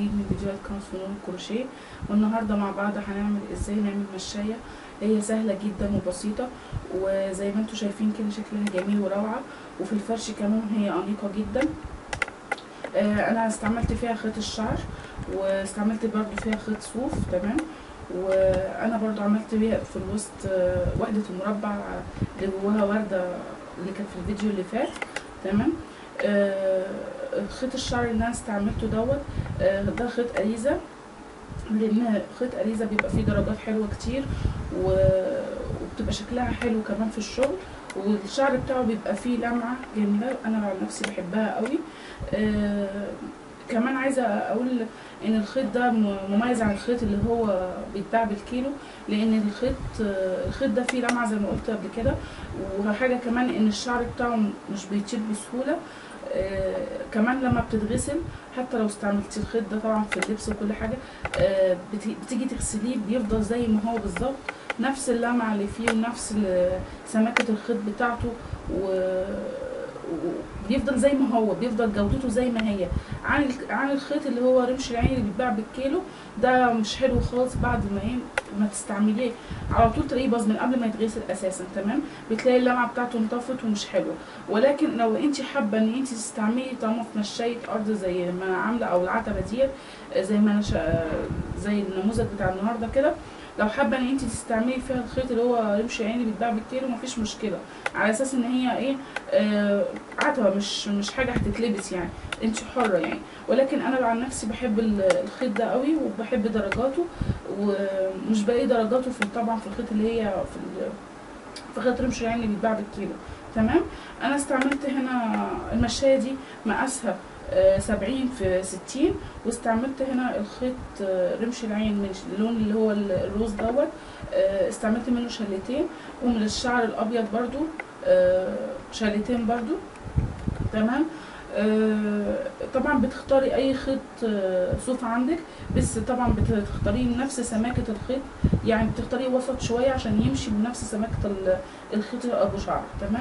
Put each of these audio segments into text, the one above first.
جديد من فيديوهات قناة فنون الكروشيه والنهارده مع بعض هنعمل ازاي نعمل مشاية هي سهلة جدا وبسيطة وزي ما انتم شايفين كده شكلها جميل وروعة وفي الفرش كمان هي أنيقة جدا آه انا استعملت فيها خيط الشعر واستعملت برضو فيها خيط صوف تمام وانا برضو عملت بيها في الوسط آه وحدة المربع اللي جواها وردة اللي كانت في الفيديو اللي فات تمام آه خيط الشعر اللي انا استعملته دوت آه ده خيط اريزة لان خيط اريزة بيبقى فيه درجات حلوة كتير وبتبقى شكلها حلو كمان في الشغل والشعر بتاعه بيبقى فيه لمعة جميلة انا عن نفسي بحبها قوي آه كمان عايزة اقول ان الخيط ده مميز عن الخيط اللي هو بيتباع بالكيلو لان الخيط الخيط ده فيه لمعة زي ما قلت قبل كده وحاجة كمان ان الشعر بتاعه مش بيطير بسهولة آه كمان لما بتتغسل حتى لو استعملتي الخيط ده طبعا في اللبس وكل حاجة آه بتيجي تغسليه بيفضل زي ما هو بالظبط نفس اللمعة اللي فيه ونفس سماكة الخيط بتاعته و بيفضل زي ما هو بيفضل جودته زي ما هي عن عن الخيط اللي هو رمش العين اللي بيتباع بالكيلو ده مش حلو خالص بعد ما ايه ما تستعمليه على طول تلاقيه باظ من قبل ما يتغسل اساسا تمام بتلاقي اللمعه بتاعته انطفت ومش حلوه ولكن لو انت حابه ان انت تستعملي طالما في مشايه ارض زي ما انا عامله او العتبه ديت زي ما انا شا... زي النموذج بتاع النهارده كده لو حابه ان انت تستعملي فيها الخيط اللي هو رمش عيني بيتباع بالكيلو مفيش مشكله على اساس ان هي ايه آه عتبه مش مش حاجه هتتلبس يعني انت حره يعني ولكن انا عن نفسي بحب الخيط ده قوي وبحب درجاته ومش بلاقي درجاته في طبعا في الخيط اللي هي في في خيط رمش العين اللي بيتباع بالكيلو تمام انا استعملت هنا المشايه دي مقاسها سبعين في ستين واستعملت هنا الخيط رمش العين من اللون اللي هو الروز دوت استعملت منه شلتين ومن الشعر الابيض برضو شلتين برضو تمام طبعا بتختاري اي خيط صوف عندك بس طبعا بتختاريه نفس سماكه الخيط يعني بتختاريه وسط شويه عشان يمشي بنفس سماكه الخيط ابو شعر تمام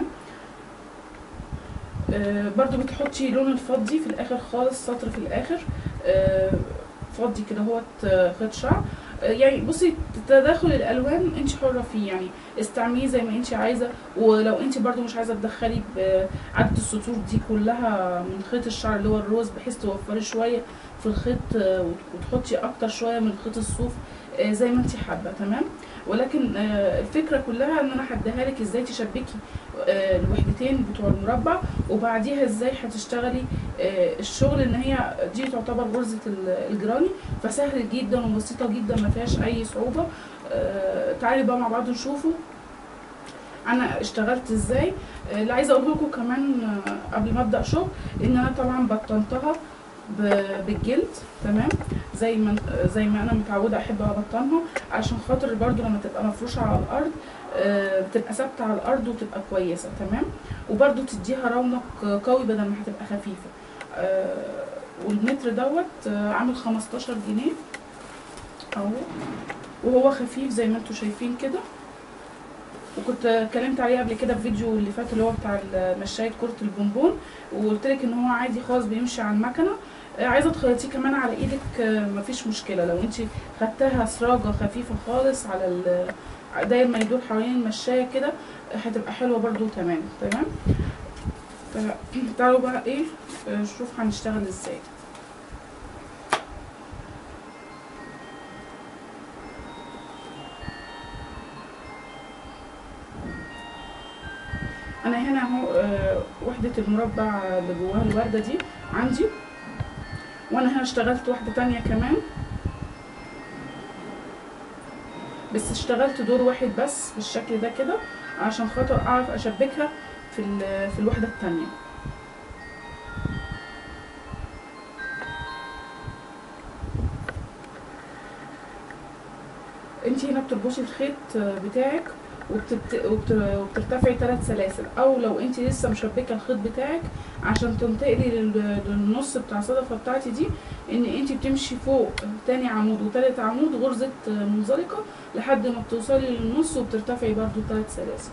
آه برضو بتحطي لون الفضي في الاخر خالص سطر في الاخر آه فضي كده هوت خيط شعر آه يعني بصي تداخل الالوان انت حره فيه يعني استعمليه زي ما انت عايزه ولو انت برضو مش عايزه تدخلي عدد السطور دي كلها من خيط الشعر اللي هو الروز بحيث توفري شويه في الخيط وتحطي اكتر شويه من خيط الصوف زي ما انت حابه تمام ولكن الفكره كلها ان انا هديها لك ازاي تشبكي الوحدتين بتوع المربع وبعديها ازاي هتشتغلي الشغل ان هي دي تعتبر غرزه الجراني فسهل جدا وبسيطه جدا ما فيهاش اي صعوبه تعالي بقى مع بعض نشوفوا انا اشتغلت ازاي اللي عايزه اقول لكم كمان قبل ما ابدا شغل ان انا طبعا بطنتها بالجلد تمام زي ما زي ما انا متعوده احب ابطنها عشان خاطر برضو لما تبقى مفروشه على الارض آه بتبقى ثابته على الارض وتبقى كويسه تمام وبرضو تديها رونق قوي بدل ما هتبقى خفيفه آه والمتر دوت آه عامل 15 جنيه اهو وهو خفيف زي ما انتم شايفين كده وكنت اتكلمت عليه قبل كده في فيديو اللي فات اللي هو بتاع مشايه كره البونبون وقلت لك ان هو عادي خالص بيمشي على المكنه عايزه تخيطيه كمان على ايدك مفيش مشكله لو انت خدتها سراجه خفيفه خالص على داير ما يدور حوالين المشايه كده هتبقى حلوه برده تمام تمام تعالوا بقى ايه نشوف هنشتغل ازاي انا هنا اهو أه وحده المربع اللي جواها الورده دي عندي وانا هنا اشتغلت واحده تانية كمان بس اشتغلت دور واحد بس بالشكل ده كده عشان خاطر اعرف اشبكها في في الوحده التانية انتي هنا بتربطي الخيط بتاعك وبتبت... وبت... وبترتفعي ثلاث سلاسل او لو انت لسه مشبكه الخيط بتاعك عشان تنتقلي لل... للنص بتاع الصدفه بتاعتي دي ان انت بتمشي فوق تاني عمود وتالت عمود غرزه منزلقه لحد ما بتوصلي للنص وبترتفعي برضو ثلاث سلاسل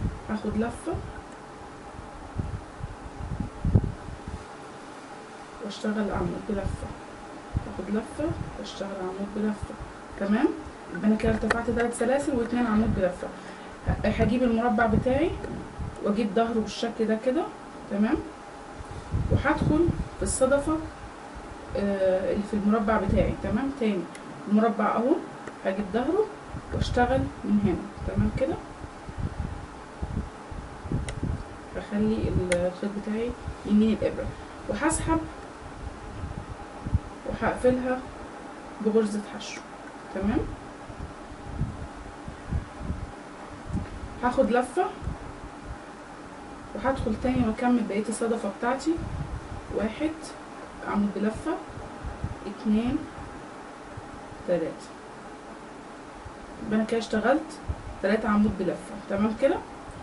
هاخد لفه واشتغل عمود بلفة اخد لفة واشتغل عمود بلفة تمام يبقى انا كده ارتفعت تلات سلاسل واتنين عمود بلفة ه- هجيب المربع بتاعي واجيب ظهره بالشكل ده كده تمام وهدخل في الصدفة آه، اللي في المربع بتاعي تمام تاني المربع اهو هجيب ظهره واشتغل من هنا تمام كده بخلي الخيط بتاعي يمين الابره وهسحب وهقفلها بغرزة حشو تمام هاخد لفة وهدخل تاني واكمل بقية الصدفة بتاعتي واحد عمود بلفة اتنين تلاتة يبقى انا كده اشتغلت تلاتة عمود بلفة تمام كده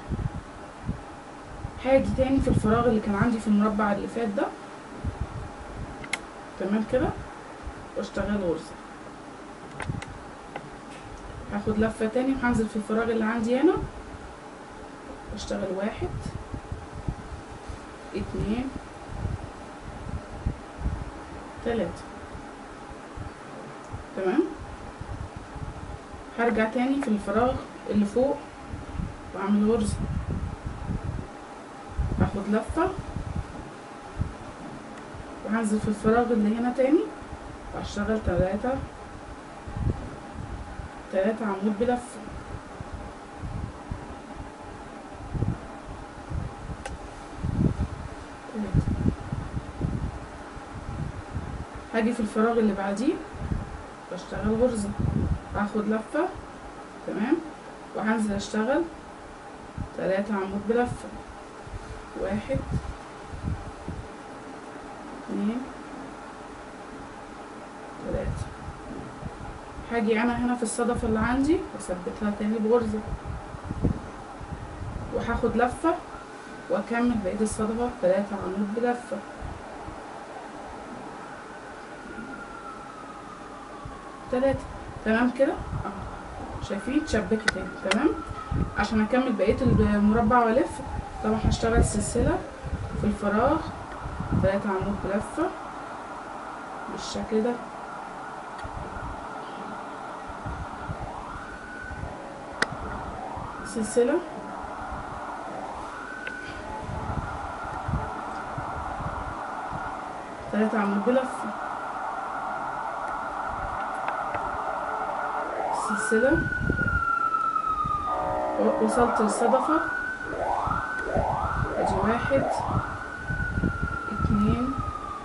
هاجي تاني في الفراغ اللي كان عندي في المربع اللي فات ده تمام كده واشتغل غرزة هاخد لفة تاني وهنزل في الفراغ اللي عندي هنا واشتغل واحد اتنين تلاتة تمام هرجع تاني في الفراغ اللي فوق واعمل غرزة هاخد لفة وهنزل في الفراغ اللي هنا تاني وهشتغل تلاتة تلاتة عمود بلفة تلاتة هاجي في الفراغ اللي بعديه بشتغل غرزة هاخد لفة تمام وهنزل اشتغل تلاتة عمود بلفة واحد اتنين تلاتة هاجي انا هنا في الصدفة اللي عندي واثبتها تاني بغرزة وهاخد لفة واكمل بقية الصدفة تلاتة عمود بلفة تلاتة تمام كده اهو شايفين تشبكي تاني تمام عشان اكمل بقية المربع والف طبعا هشتغل سلسلة في الفراغ تلاتة عمود بلفة بالشكل ده سلسلة تلاتة عمود بلفة سلسلة و- وصلت للصدفة ادي واحد اتنين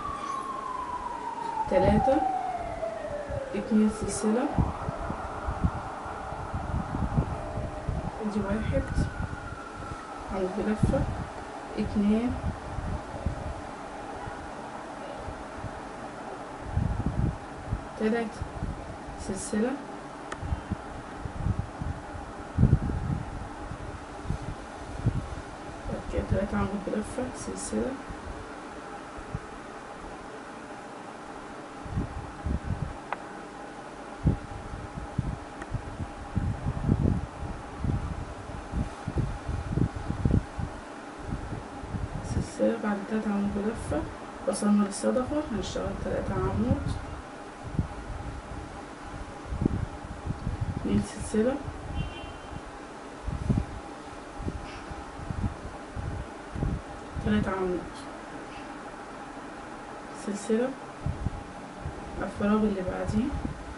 تلاتة اتنين سلسلة ادي واحد عمود بلفة اتنين تلاتة سلسلة بعد كده تلاتة عمود بلفة سلسلة سلسلة بعد تلاتة عمود بلفة وصلنا للصدفة هنشتغل تلاتة عمود اتنين سلسلة تلاتة عمود سلسلة الفراغ اللي بعديه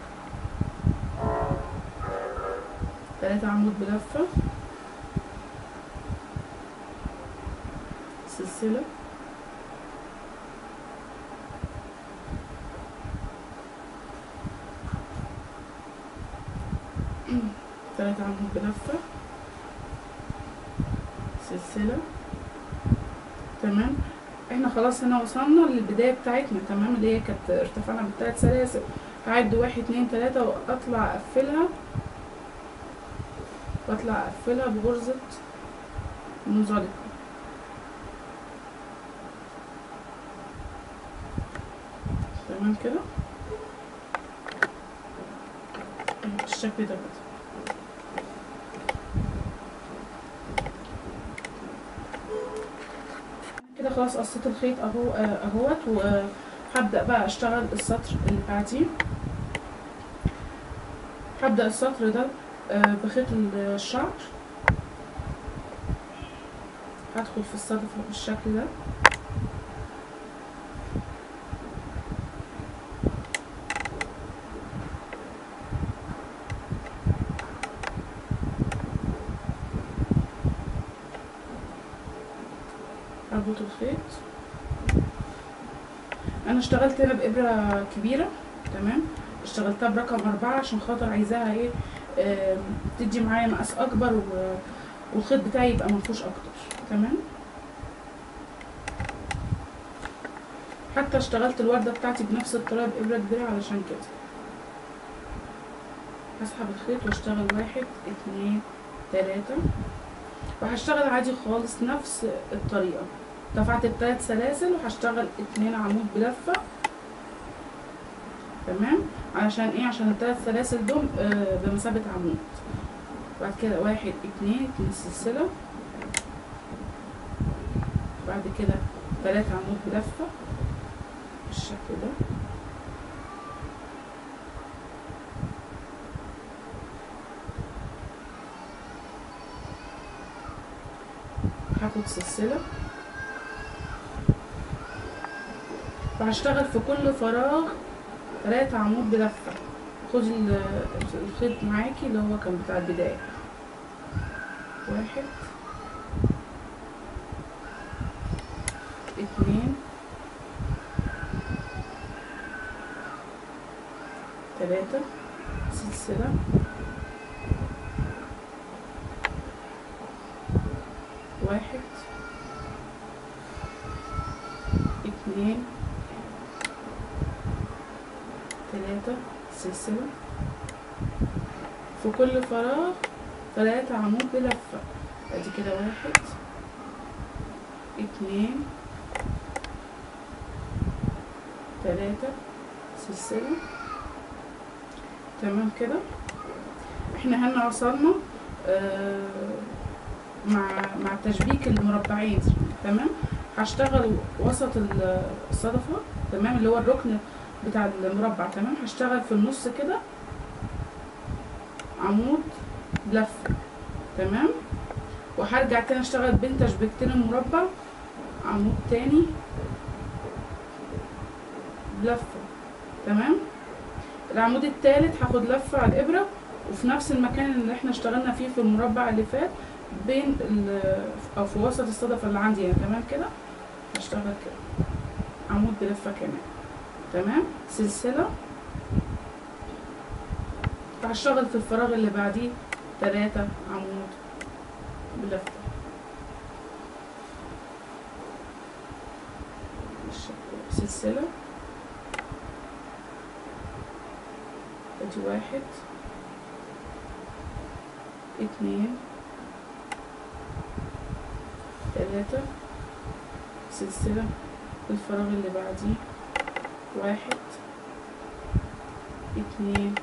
تلاتة عمود بلفة سلسلة تلاتة عمود بلفة سلسلة تمام احنا خلاص هنا وصلنا للبداية بتاعتنا تمام اللي هي كانت ارتفعنا بالتلات سلاسل هعد واحد اتنين تلاتة واطلع اقفلها واطلع اقفلها بغرزة منزلقة تمام كده بالشكل ده كده كده خلاص قصيت الخيط اهو آه، اهوت هبدأ بقى اشتغل السطر اللي بعديه هبدأ السطر ده آه، بخيط الشعر هدخل في الصدفة بالشكل ده اربط الخيط انا اشتغلت هنا بابره كبيره تمام اشتغلتها برقم أربعة عشان خاطر عايزاها ايه آم، تدي معايا مقاس اكبر و- والخيط بتاعي يبقى منفوش اكتر تمام حتى اشتغلت الوردة بتاعتي بنفس الطريقة بإبرة كبيرة علشان كده هسحب الخيط واشتغل واحد اتنين تلاتة وهشتغل عادي خالص نفس الطريقة دفعت التلات سلاسل وهشتغل اتنين عمود بلفة تمام علشان ايه عشان التلات سلاسل دول آه بمثابة عمود بعد كده واحد اتنين اتنين سلسلة بعد كده تلات عمود بلفة بالشكل ده هاخد سلسلة وهشتغل في كل فراغ تلاتة عمود بلفة خدي ال- الخيط معاكي اللي هو كان بتاع البداية واحد اتنين تلاتة سلسلة واحد اتنين تلاتة سلسلة في كل فراغ تلاتة عمود بلفة ادي كده واحد اتنين تلاتة سلسلة تمام كده احنا هنا وصلنا آه مع مع تشبيك المربعين تمام هشتغل وسط ال- الصدفة تمام اللي هو الركن بتاع المربع تمام هشتغل في النص كده عمود بلفة تمام وهرجع تاني اشتغل بين تشبيكتين المربع عمود تاني بلفة تمام العمود التالت هاخد لفة على الإبرة وفي نفس المكان اللي احنا اشتغلنا فيه في المربع اللي فات بين ال- او في وسط الصدفة اللي عندي هنا تمام كده هشتغل كده عمود بلفة كمان تمام سلسلة وهشتغل في الفراغ اللي بعديه تلاتة عمود بلفة بالشكل- سلسلة ادي واحد اتنين تلاتة سلسلة في الفراغ اللي بعديه واحد اتنين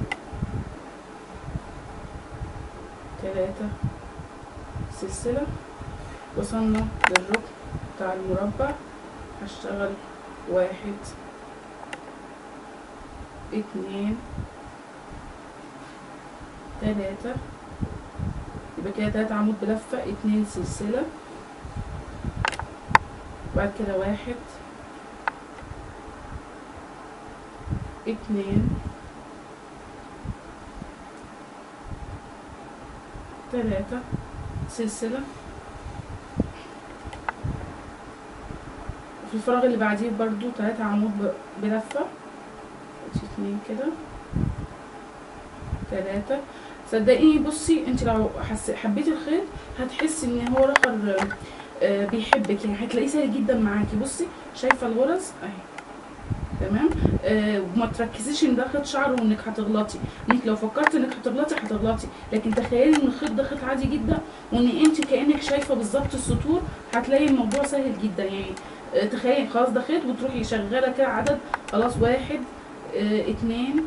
تلاتة سلسلة وصلنا للركن بتاع المربع هشتغل واحد اتنين تلاتة يبقى كده تلاتة عمود بلفة اتنين سلسلة بعد كده واحد اتنين تلاتة سلسلة في الفراغ اللي بعديه برضو تلاتة عمود ب- بلفة ادي اتنين كده تلاتة صدقيني بصي انت لو حس... حبيتي الخيط هتحسي ان هو رخر آه، بيحبك يعني هتلاقيه سهل جدا معاكي بصي شايفه الغرز اهي تمام آه وما تركزيش ان ده خيط شعر وانك هتغلطي انك لو فكرتي انك هتغلطي هتغلطي لكن تخيلي ان الخيط ده خيط عادي جدا وان انت كانك شايفه بالظبط السطور هتلاقي الموضوع سهل جدا يعني آه تخيلي خلاص ده خيط وتروحي شغاله كده عدد خلاص واحد آه اتنين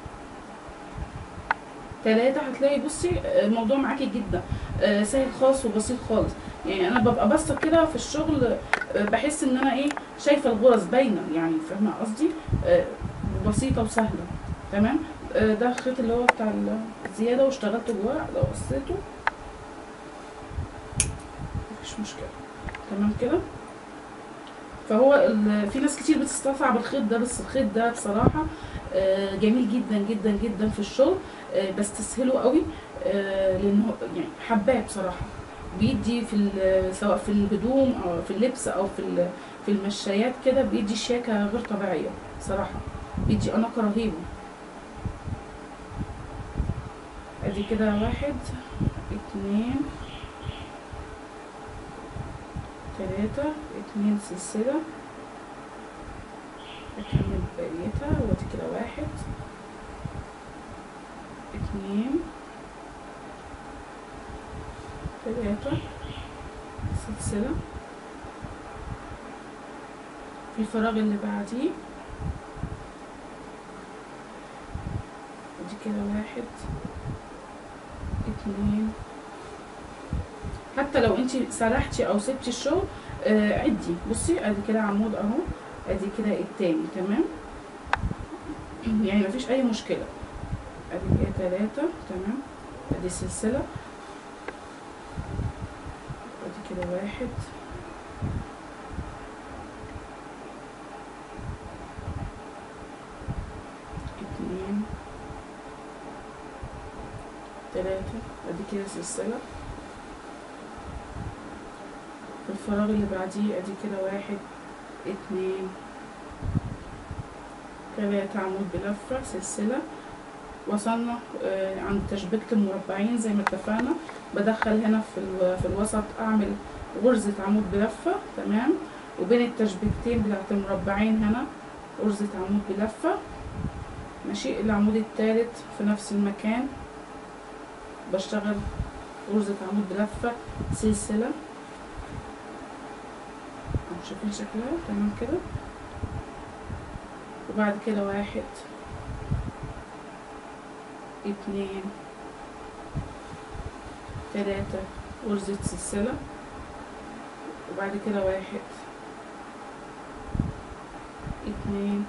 تلاتة هتلاقي بصي آه، الموضوع معاكي جدا آه، سهل خالص وبسيط خالص يعني انا ببقى باصه كده في الشغل آه، بحس ان انا ايه شايفه الغرز باينه يعني فاهمه قصدي آه، بسيطه وسهله تمام آه، ده الخيط اللي هو بتاع الزياده واشتغلت جواه لو قصيته مفيش مشكله تمام كده فهو ال- في ناس كتير بتستصعب الخيط ده بس الخيط ده بصراحه آه، جميل جدا جدا جدا في الشغل آه، بستسهله قوي آه، لانه يعني حباه بصراحه بيدي في ال- سواء في الهدوم او في اللبس او في ال- في المشايات كده بيدي شياكه غير طبيعيه صراحه بيدي اناقه رهيبه ادي كده واحد اتنين تلاتة اتنين سلسلة اكمل بقيتها وادي كده واحد اتنين تلاتة سلسلة في الفراغ اللي بعديه ادي كده واحد اتنين حتى لو انت سرحتي او سبتي الشغل آه عدي بصي ادي كده عمود اهو ادي كده التاني تمام يعني مفيش اي مشكلة ادي كده تلاتة تمام ادي سلسلة ادي كده واحد اتنين تلاتة ادي كده سلسلة في الفراغ اللي بعديه ادي كده واحد اتنين تلاتة عمود بلفة سلسلة وصلنا آه، عند تشبيكة المربعين زي ما اتفقنا بدخل هنا في ال- في الوسط اعمل غرزة عمود بلفة تمام وبين التشبيكتين بتاعت المربعين هنا غرزة عمود بلفة ماشي العمود التالت في نفس المكان بشتغل غرزة عمود بلفة سلسلة أهو شايفين شكلها تمام كده وبعد كده واحد اتنين تلاتة غرزة سلسلة وبعد كده واحد اتنين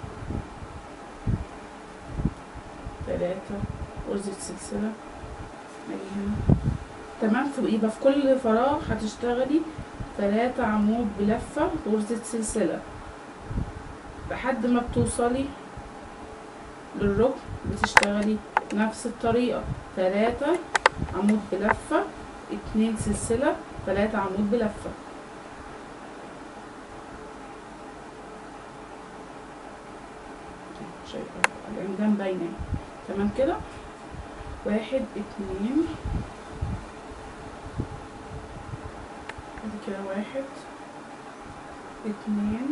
تلاتة غرزة سلسلة اجي هنا تمام في يبقى في كل فراغ هتشتغلي تلاتة عمود بلفة غرزة سلسلة لحد ما بتوصلي للركن بتشتغلي نفس الطريقة تلاتة عمود بلفة اتنين سلسلة تلاتة عمود بلفة شايفة العمدان باينة تمام كده واحد اتنين ادي كده واحد اتنين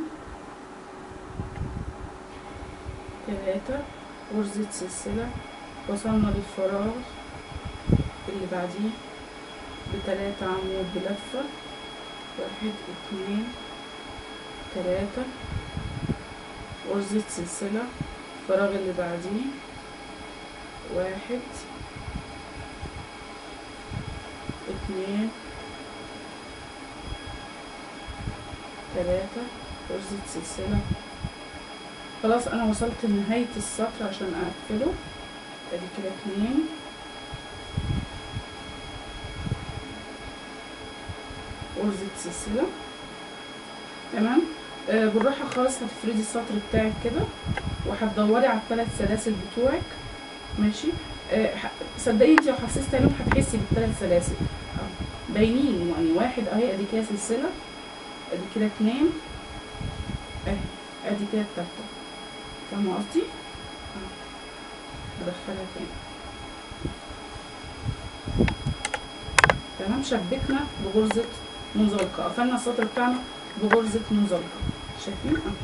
تلاتة غرزة سلسلة وصلنا للفراغ اللي بعديه بتلاتة عمود بلفة واحد اتنين تلاتة غرزة سلسلة الفراغ اللي بعديه واحد اتنين تلاتة غرزة سلسلة خلاص انا وصلت لنهاية السطر عشان اقفله ادي كده اتنين غرزة سلسلة تمام آه بالراحة خالص هتفردي السطر بتاعك كده وهتدوري على الثلاث سلاسل بتوعك ماشي آه ح- صدقيني انت لو حسستي عليهم هتحسي بالثلاث سلاسل آه، باينين يعني واحد اهي ادي كده سلسلة ادي كده اتنين اهي ادي كده التالتة فاهمة قصدي؟ اه هدخلها تاني تمام شبكنا بغرزة منزلقة قفلنا السطر بتاعنا بغرزة منزلقة شايفين؟ اه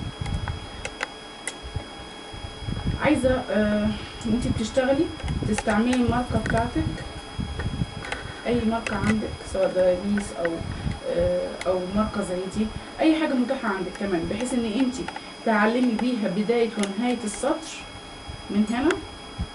عايزة آه وانتي بتشتغلي تستعملي الماركة بتاعتك اي ماركة عندك سواء دبابيس او آه او ماركة زي دي اي حاجة متاحة عندك كمان بحيث ان انتي تعلمي بيها بداية ونهاية السطر من هنا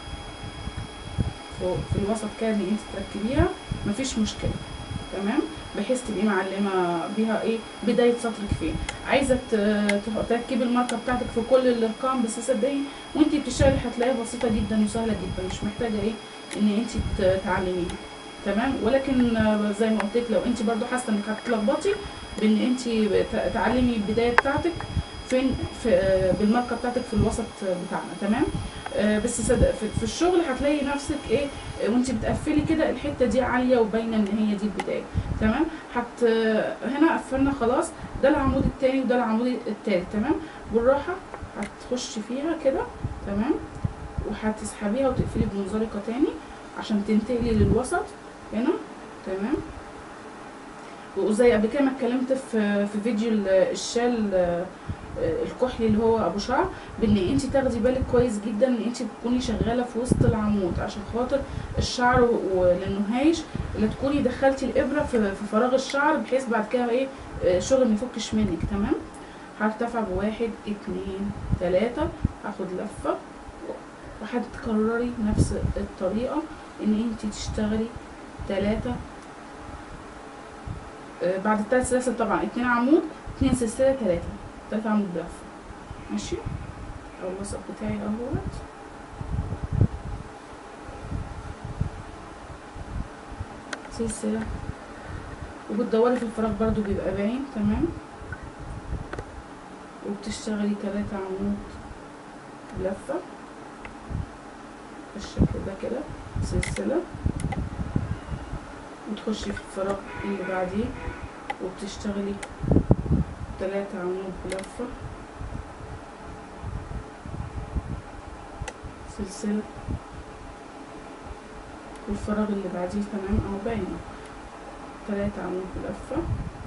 فوق في الوسط كده اللي انت تركبيها مفيش مشكلة تمام بحيث تبقي معلمه بيها ايه بدايه سطرك فين عايزه ت- ت- تركبي الماركه بتاعتك في كل الارقام بس صدقي وانت بتشتغلي هتلاقيها بسيطه جدا وسهله جدا مش محتاجه ايه ان انت ت- تعلميها تمام ولكن آه، زي ما قلت لك لو انت برضو حاسه انك هتتلخبطي بان انت ت- تعلمي البدايه بتاعتك فين في آه، بالماركه بتاعتك في الوسط بتاعنا تمام آه، بس صدق في, في الشغل هتلاقي نفسك ايه آه، وانت بتقفلي كده الحته دي عاليه وباينه ان هي دي البدايه تمام هت آه، هنا قفلنا خلاص ده العمود التاني وده العمود التالت تمام بالراحه هتخشي فيها كده تمام وهتسحبيها وتقفلي بمنزلقه تاني عشان تنتقلي للوسط هنا تمام وزي قبل كده ما اتكلمت في في فيديو ال- الشال آه، آه، الكحلي اللي هو ابو شعر بان انت تاخدي بالك كويس جدا ان انت تكوني شغاله في وسط العمود عشان خاطر الشعر و- ولانه هايش لا تكوني دخلتي الابره في في فراغ الشعر بحيث بعد كده ايه آه، الشغل ما يفكش منك تمام هرتفع بواحد اتنين تلاته هاخد لفه وهتكرري نفس الطريقه ان انت تشتغلي تلاته آه، بعد التلات سلاسل طبعا اتنين عمود اتنين سلسله تلاته تلات عمود بلفه ماشي او الوسط بتاعي اهوت سلسله وبتدوري في الفراغ برضو بيبقى باين تمام وبتشتغلي تلاتة عمود لفة بالشكل ده كده سلسلة وتخشي في الفراغ اللي بعديه وبتشتغلي تلاتة عمود لفة سلسلة والفراغ اللي بعديه تمام اهو باين تلاتة عمود لفة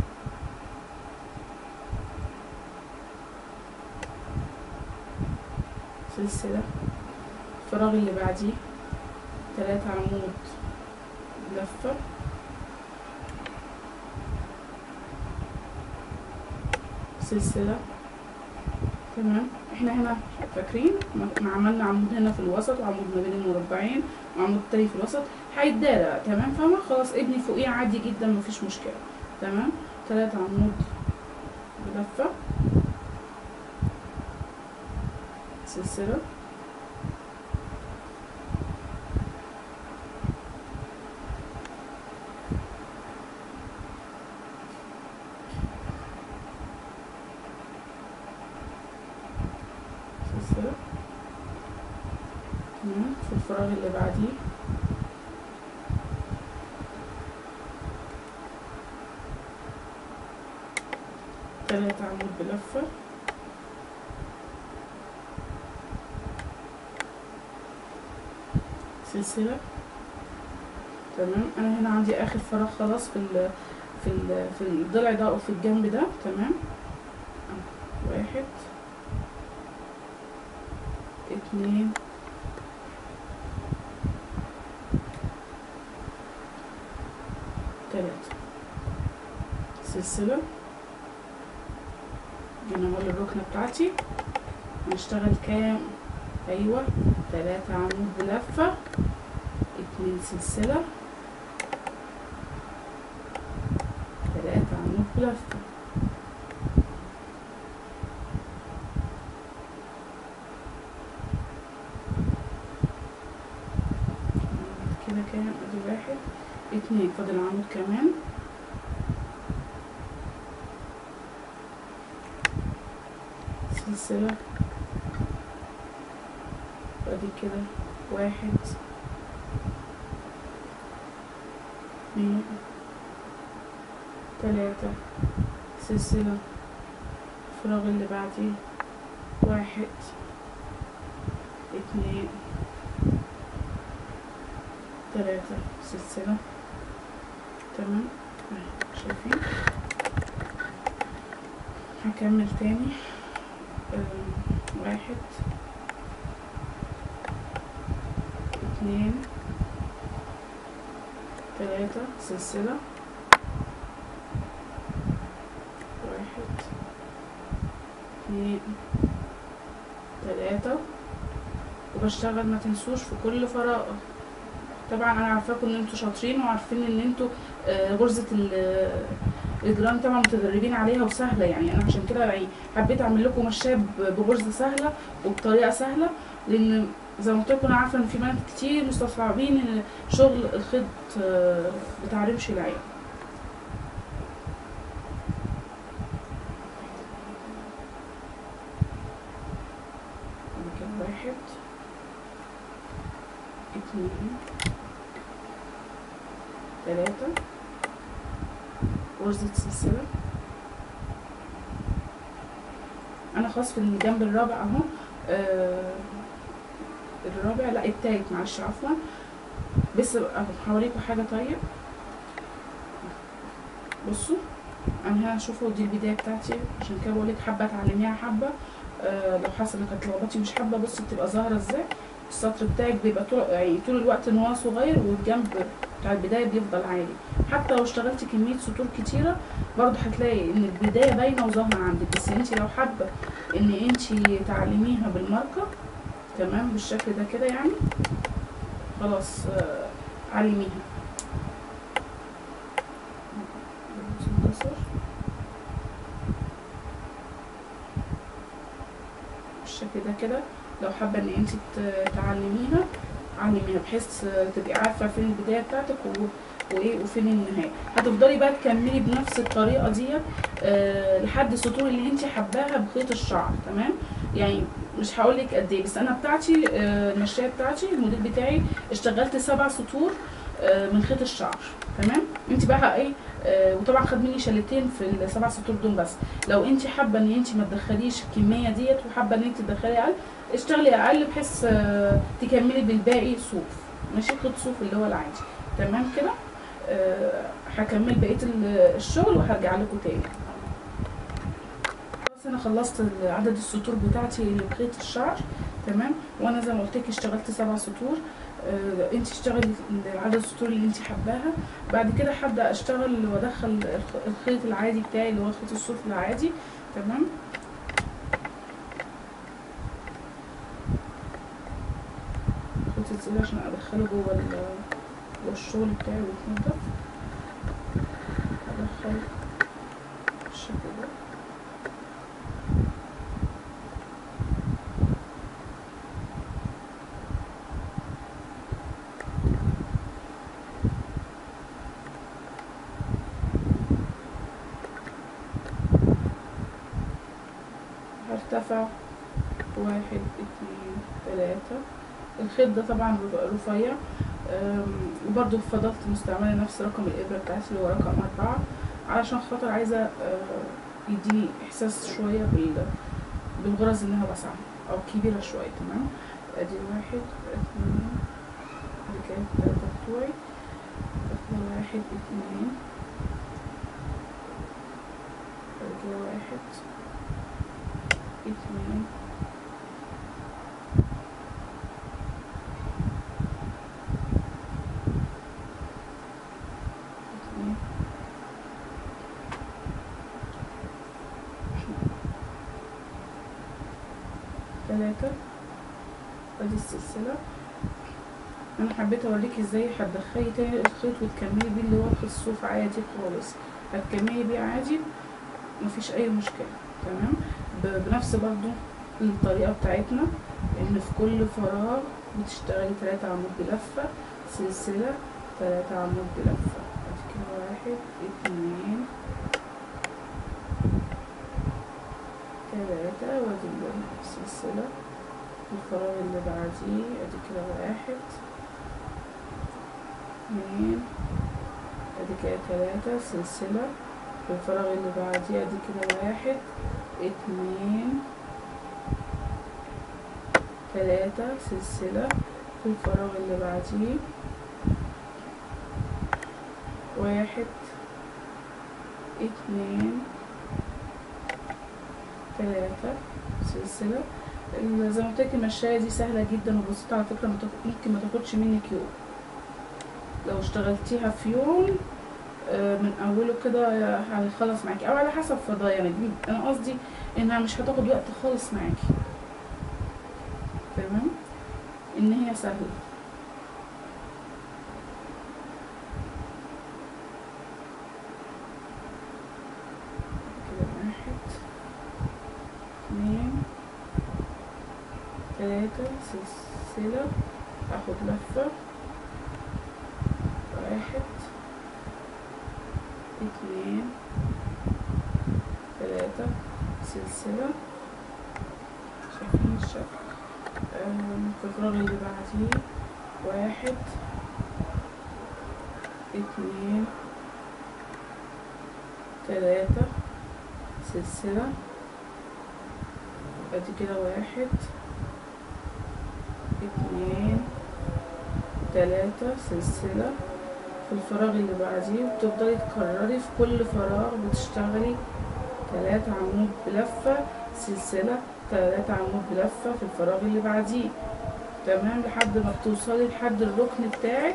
سلسلة الفراغ اللي بعديه تلاتة عمود لفة سلسلة تمام احنا هنا فاكرين ما ما عملنا عمود هنا في الوسط وعمود ما بين المربعين وعمود تاني في الوسط هيتدارى تمام فاهمة خلاص ابني فوقيه عادي جدا مفيش مشكلة تمام تلاتة عمود بلفة سلسلة سلسلة تمام في الفراغ اللي بعديه تلاتة عمود بلفة سلسلة تمام انا هنا عندي اخر فراغ خلاص في ال في ال في الضلع ده او في الجنب ده تمام أهو. واحد اتنين تلاتة سلسلة جينا اهو الركنة بتاعتي هنشتغل كام ايوه تلاتة عمود بلفة اتنين سلسلة تلاتة عمود بلفة كده كام ادي واحد اتنين فاضل عمود كمان سلسلة ادي كده واحد اتنين تلاتة سلسلة الفراغ اللي بعديه واحد اتنين تلاتة سلسلة تمام أهي، شايفين هكمل تاني آم، واحد اتنين تلاتة سلسلة واحد اتنين تلاتة وبشتغل ما تنسوش في كل فراغ طبعا انا عارفاكم ان انتوا شاطرين وعارفين ان انتوا آه، غرزه ال- الجران طبعا متدربين عليها وسهله يعني انا عشان كده يعني حبيت اعمل لكم مشايه ب- بغرزه سهله وبطريقه سهله لان زي ما قلت لكم انا عارفه ان في بنات كتير مستصعبين شغل الخيط آه، بتاع رمش العين كده واحد اتنين تلاتة غرزة سلسلة أنا خلاص في الجنب الرابع أهو آه الرابع لا التالت معلش عفوا بس أهو هوريكم حاجة طيب بصوا أنا هنا شوفوا دي البداية بتاعتي عشان كده بقولك حابة تعلميها حبة آه لو حاسة انك هتلخبطي مش حابة بصي بتبقى ظاهرة ازاي السطر بتاعك بيبقى طول يعني طول الوقت ان هو صغير والجنب بتاع البداية بيفضل عالي حتى لو اشتغلتي كمية سطور كتيرة برضه هتلاقي ان البداية باينة وظاهرة عندك بس انت لو حابة ان انت تعلميها بالماركة تمام بالشكل ده كده يعني خلاص آه علميها منتصر. بالشكل ده كده لو حابة ان انت ت- تعلميها علميها بحيث تبقي عارفة فين البداية بتاعتك و... وايه وفين النهاية هتفضلي بقى تكملي بنفس الطريقة دي آه لحد السطور اللي انت حباها بخيط الشعر تمام يعني مش هقول لك قد ايه بس انا بتاعتي آه المشاية بتاعتي الموديل بتاعي اشتغلت سبع سطور آه من خيط الشعر تمام انت بقى ايه آه وطبعا خد مني شلتين في السبع سطور دول بس لو انت حابه ان انت ما تدخليش الكميه ديت وحابه ان انت تدخلي اقل اشتغلي اقل بحيث آه، تكملي بالباقي صوف ماشي خد صوف اللي هو العادي تمام كده آه، هكمل بقيه ال- الشغل وهرجع لكم تاني خلاص انا خلصت عدد السطور بتاعتي لخيط الشعر تمام وانا زي ما قلت لك اشتغلت سبع سطور آه، انت اشتغلي عدد السطور اللي انت حباها بعد كده هبدا اشتغل وادخل الخ- الخيط العادي بتاعي اللي هو خيط الصوف العادي تمام خيط الزيادة عشان ادخله جوه ال- جوه الشغل بتاعي ويتنضف ادخل بالشكل ده هرتفع واحد اتنين تلاتة الخيط ده طبعا رف- رفيع أم، وبرضو فضلت مستعملة نفس رقم الإبرة بتاعتي اللي هو رقم أربعة علشان خاطر عايزة أه، يديني إحساس شوية بال بالغرز إنها واسعة أو كبيرة شوية تمام أدي واحد اتنين أدي كده التلاتة بتوعي أدي واحد اتنين أدي كده واحد اتنين اتنين تلاتة ادي السلسلة انا حبيت اوريكي ازاي هتدخلي تاني الخيط وتكملي بيه اللي هو الخيط الصوف عادي خالص هتكملي بيه عادي مفيش اي مشكلة تمام ب- بنفس برضو الطريقة بتاعتنا ان في كل فراغ بتشتغلي تلاتة عمود بلفة سلسلة تلاتة عمود بلفة ادي كده واحد اتنين تلاتة وادي السلسلة الفراغ اللي بعديه ادي كده واحد اتنين ادي كده تلاتة سلسلة الفراغ اللي بعديه ادي كده واحد اتنين تلاتة سلسلة في الفراغ اللي بعديه واحد اتنين تلاتة سلسلة ال- زي ما قلت لك المشاية دي سهلة جدا وبسيطة على فكرة ما تاخد- ممكن ما تاخدش منك يوم لو اشتغلتيها في يوم آه، من اوله كده هيخلص معاكي او على حسب فضايا يعني دي- انا قصدي انها مش هتاخد وقت خالص معاكي تمام ان هي سهلة تلاتة سلسلة اخد لفة واحد اتنين تلاتة سلسلة شايفين الشكل آم، في الفراغ اللي بعديه واحد اتنين تلاتة سلسلة ادي كده واحد اتنين تلاتة سلسلة في الفراغ اللي بعديه وبتفضلي تكرري في كل فراغ بتشتغلي تلاتة عمود بلفة سلسلة تلاتة عمود بلفة في الفراغ اللي بعديه تمام لحد ما بتوصلي لحد الركن بتاعك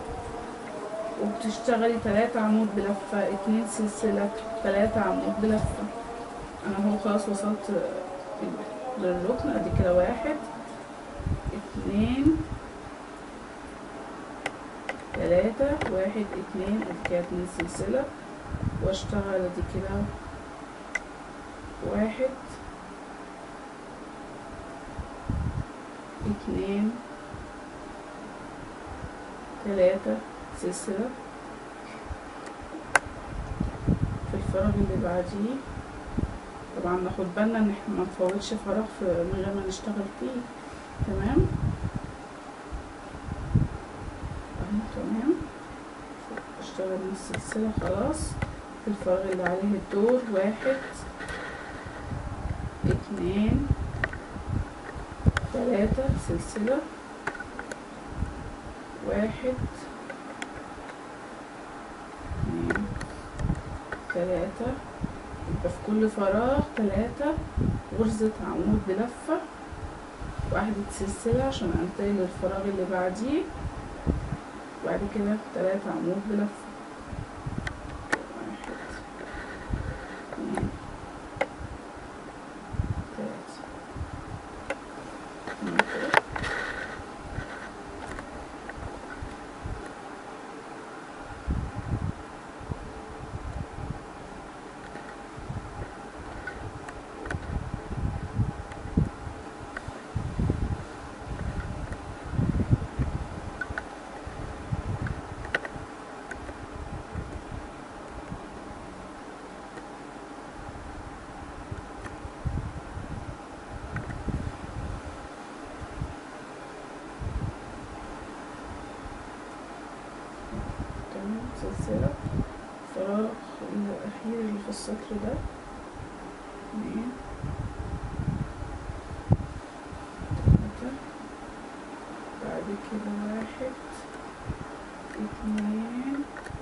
وبتشتغلي تلاتة عمود بلفة اتنين سلسلة تلاتة عمود بلفة انا هو خلاص وصلت للركن ادي كده واحد اتنين تلاتة واحد اتنين ادي كده اتنين سلسلة واشتغل ادي كده واحد اتنين تلاتة سلسلة في الفراغ اللي بعديه طبعا ناخد بالنا ان احنا ما نفوتش فراغ في من غير ما نشتغل فيه تمام اهو تمام اشتغل من السلسلة خلاص في الفراغ اللي عليه الدور واحد اتنين تلاتة سلسلة واحد اتنين تلاتة يبقى في كل فراغ تلاتة غرزة عمود بلفة واحدة سلسلة عشان انتقل للفراغ اللي بعديه وبعد كده تلاتة عمود بلفة واحد اتنين تلاتة تمام كده. تمام سلسلة فراغ الأخير اللي في السطر ده اتنين تلاتة بعد كده واحد اتنين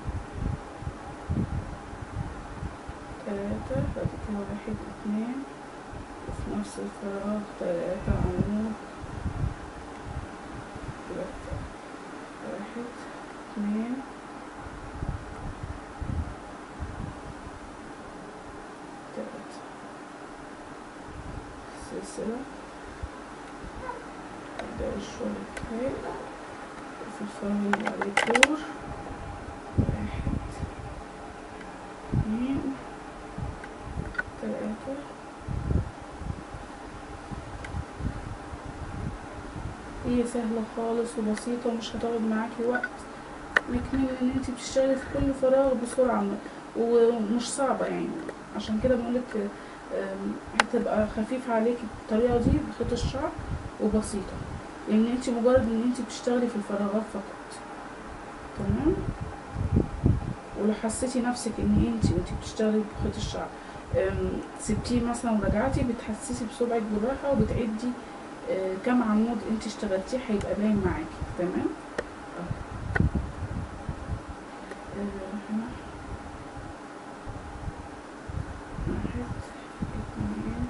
تلاتة بعد كده واحد اتنين وفي نفس الفراغ تلاتة عمود تلاتة واحد اتنين تلاتة سلسلة أبدأ الشغل بتاعي وفي الفراغ اللي عليه دور واحد اتنين تلاتة هي سهلة خالص وبسيطة ومش هتاخد معاكي وقت لكن ان انت بتشتغلي في كل فراغ بسرعة ومش صعبة يعني عشان كده بقولك آم، هتبقى خفيفة عليكي بالطريقة دي بخيط الشعر وبسيطة لان انت مجرد ان انت بتشتغلي في الفراغات فقط تمام ولو حسيتي نفسك ان انت وانت بتشتغلي بخيط الشعر آم، سبتيه مثلا ورجعتي بتحسسي بصبعك بالراحة وبتعدي آه، كم عمود انت اشتغلتيه هيبقى باين معاكي تمام اه. آه، هنا واحد اتنين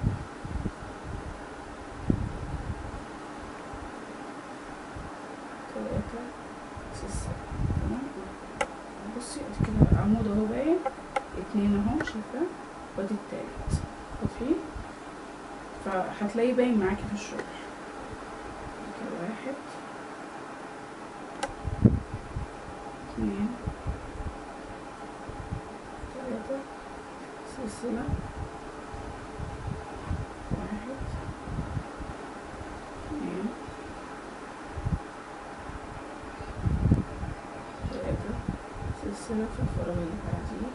تلاتة ستة تمام بصي ادي كده عمود اهو باين اتنين اهو شايفاه وادي التالت شايفين فهتلاقيه باين معاكي في الشغل كده واحد اتنين تلاتة سلسلة واحد اتنين سلسلة في الفراغ اللي بعديه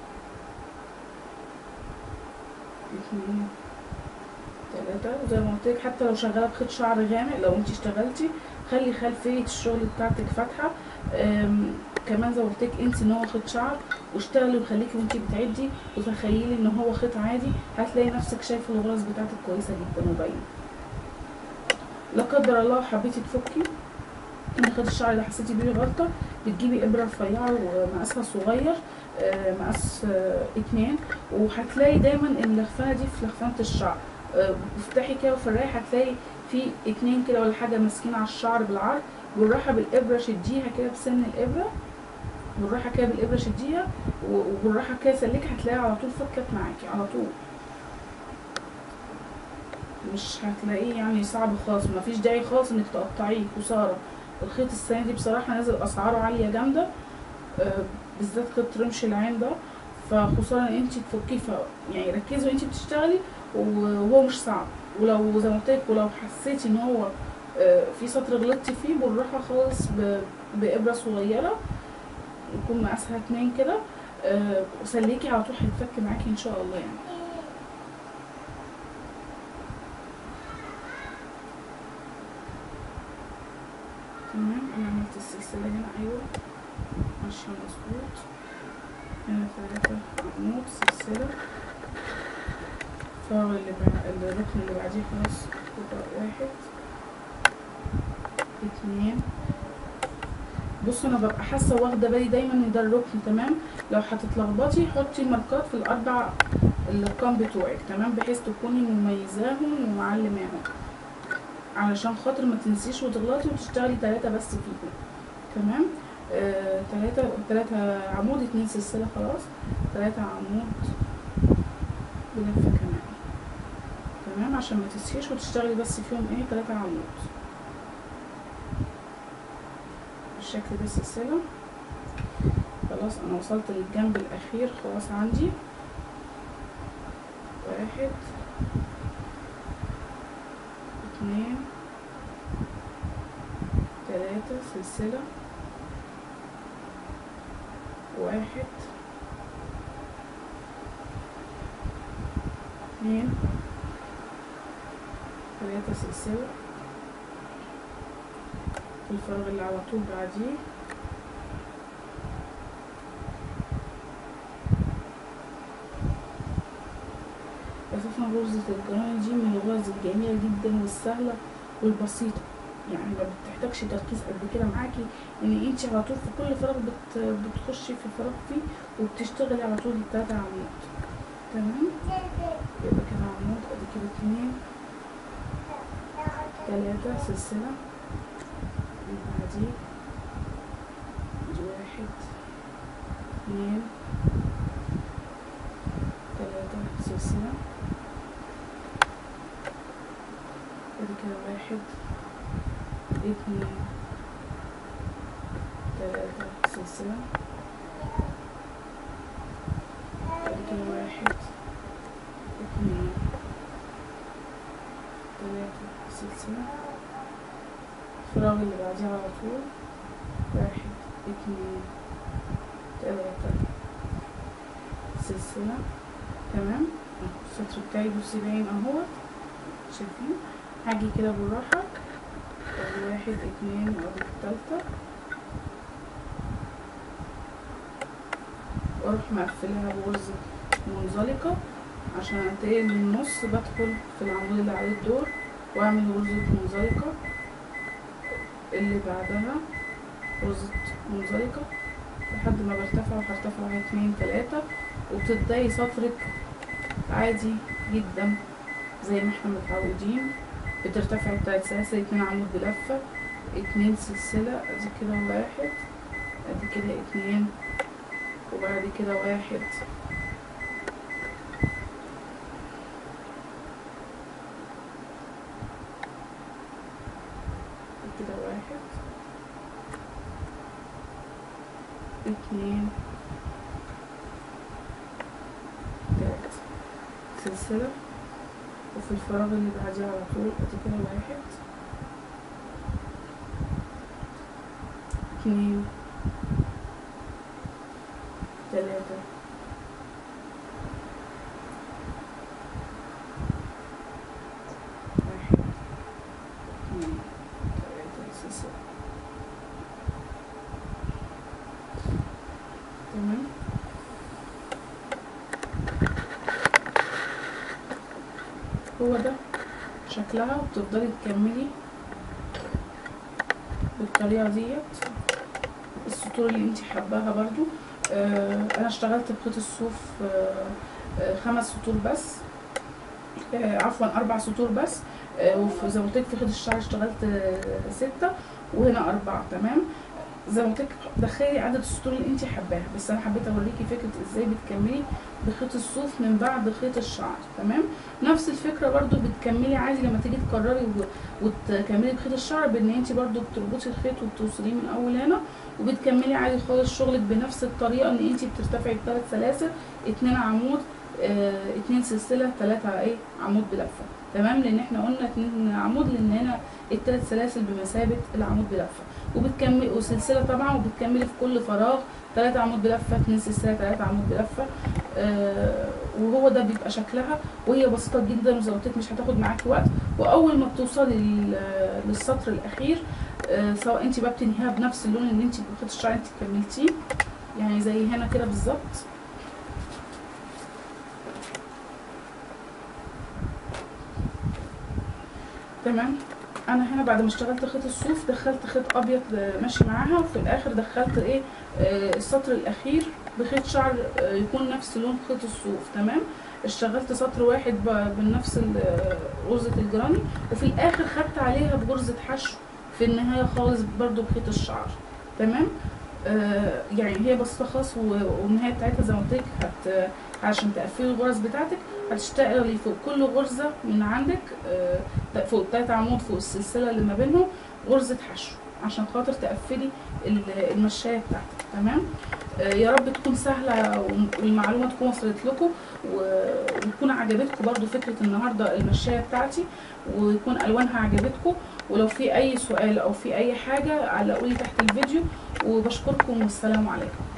اتنين تلاتة وزي ما قلت لك حتى لو شغالة بخيط شعر غامق لو انتي اشتغلتي خلي خلفية الشغل بتاعتك فاتحة أم، كمان زي ما قلت لك انسي ان هو خيط شعر واشتغلي وخليكي وانتي بتعدي وتخيلي ان هو خيط عادي هتلاقي نفسك شايفة الغرز بتاعتك كويسة جدا وباينة لا قدر الله حبيتي تفكي من خيط الشعر اللي حسيتي بيه غلطة بتجيبي ابرة رفيعة ومقاسها صغير آه، مقاس آه، اتنين وهتلاقي دايما اللخفانة دي في لخفانة الشعر آه، افتحي كده وفرقي هتلاقي في اتنين كده ولا حاجة ماسكين على الشعر بالعرض بالراحة بالإبرة شديها كده بسن الإبرة بالراحة كده بالإبرة شديها و- وبالراحة كده سلكي هتلاقيها على طول فكت معاكي على طول مش هتلاقيه يعني صعب خالص مفيش داعي خالص انك تقطعيه خسارة الخيط السنة دي بصراحة نازل أسعاره عالية جامدة آه، بالذات خيط رمش العين ده فخسارة ان انت تفكيه ف يعني ركزي وانت بتشتغلي وهو مش صعب ولو زي ما قلت لك ولو حسيتي ان هو آه، في سطر غلطتي فيه بالراحة خالص ب- بإبرة صغيرة يكون مقاسها اتنين كده آه، وسليكي على طول هيتفك معاكي ان شاء الله يعني تمام انا عملت السلسلة هنا ايوه ماشية مظبوط هنا ثلاثة عمود سلسلة الفراغ اللي بع... الركن اللي بعديه خلاص يبقى واحد اتنين بصوا انا ببقى حاسه واخده بالي دايما ان ده الركن تمام لو هتتلخبطي حطي ماركات في الاربع الارقام بتوعك تمام بحيث تكوني مميزاهم ومعلماهم علشان خاطر ما تنسيش وتغلطي وتشتغلي ثلاثة بس فيهم تمام آه، تلاتة تلاتة عمود اتنين سلسلة خلاص تلاتة عمود بلفة كمان تمام عشان ما تنسيش وتشتغلي بس فيهم ايه تلاتة عمود بالشكل ده السلسلة خلاص انا وصلت للجنب الاخير خلاص عندي واحد اتنين تلاتة سلسلة واحد اتنين تلاتة سلسلة في الفراغ اللي على طول بعديه أساسا غرزة الجراية دي من الغرز الجميلة جدا والسهلة والبسيطة يعني ما بتحتاجش تركيز قد كده معاكي ان انت على طول في كل فراغ بت بتخشي في الفراغ فيه وبتشتغلي على طول التلاتة عمود تمام يبقى كده عمود ادي كده اتنين تلاتة سلسلة اللي بعديه ادي واحد اتنين تلاتة سلسلة ادي كده واحد اتنين تلاتة سلسلة ادي كده واحد اتنين تلاتة سلسلة الفراغ اللي بعديه على طول واحد اتنين تلاتة سلسلة تمام اهو السطر بتاعي بصي باين اهوت شايفين هاجي كده بالراحة ادي واحد اتنين وادي التالتة واروح مقفلها بغرزة منزلقة عشان انتقل من النص بدخل في العمود اللي عليه الدور واعمل غرزة منزلقة اللي بعدها غرزة منزلقة لحد ما برتفع وهرتفع واحد اتنين تلاتة وبتبدأي سطرك عادي جدا زي ما احنا متعودين بترتفعي بتلات سلاسل اتنين عمود بلفة اتنين سلسلة ادي كده واحد ادي كده اتنين وبعد كده واحد ادي كده واحد اتنين تلاتة سلسلة وفي الفراغ اللي بعديه على طول ادي كده واحد اتنين تلاتة واحد اتنين تلاتة سلسلة تمام هو ده شكلها وبتفضلي تكملي بالطريقة ديت السطور اللي انت حباها برضو آه انا اشتغلت بخيط الصوف آه آه خمس سطور بس آه عفوا اربع سطور بس آه وفي زي ما قلت لك في خيط الشعر اشتغلت آه ستة وهنا اربعة تمام زي ما قلت لك دخلي عدد السطور اللي انت حباها بس انا حبيت اوريكي فكره ازاي بتكملي بخيط الصوف من بعد خيط الشعر تمام نفس الفكره برضو بتكملي عادي لما تيجي تكرري و- وتكملي بخيط الشعر بان انت برضو بتربطي الخيط وبتوصليه من اول هنا وبتكملي عادي خالص شغلك بنفس الطريقه ان انت بترتفعي بثلاث سلاسل اتنين عمود اه اتنين سلسله تلاتة ايه عمود بلفه تمام لان احنا قلنا اتنين عمود لان هنا التلات سلاسل بمثابه العمود بلفه وبتكمل وسلسله طبعا وبتكملي في كل فراغ تلاتة عمود بلفه اتنين سلسله تلاتة عمود بلفه آه وهو ده بيبقى شكلها وهي بسيطه جدا وزي ما قلت لك مش هتاخد معاكي وقت واول ما بتوصلي لل- للسطر الاخير آه سواء انت بقى بتنهيها بنفس اللون اللي انت بخيط الشعر انت كملتيه يعني زي هنا كده بالظبط تمام انا هنا بعد ما اشتغلت خيط الصوف دخلت خيط ابيض آه، ماشي معاها وفي الاخر دخلت ايه آه، السطر الاخير بخيط شعر آه، يكون نفس لون خيط الصوف تمام اشتغلت سطر واحد ب- بنفس ال- آه، غرزة الجراني وفي الاخر خدت عليها بغرزة حشو في النهاية خالص برضو بخيط الشعر تمام آه يعني هي بسيطة خالص و- والنهاية بتاعتها زي ما قلت لك هت عشان تقفلي الغرز بتاعتك هتشتغلي فوق كل غرزة من عندك آه فوق التلات عمود فوق السلسلة اللي ما بينهم غرزة حشو عشان خاطر تقفلي ال- المشاية بتاعتك تمام آه يا رب تكون سهلة والمعلومة تكون وصلت لكم و- وتكون عجبتكم برضو فكرة النهاردة المشاية بتاعتي ويكون ألوانها عجبتكم ولو في أي سؤال أو في أي حاجة علقولي تحت الفيديو وبشكركم والسلام عليكم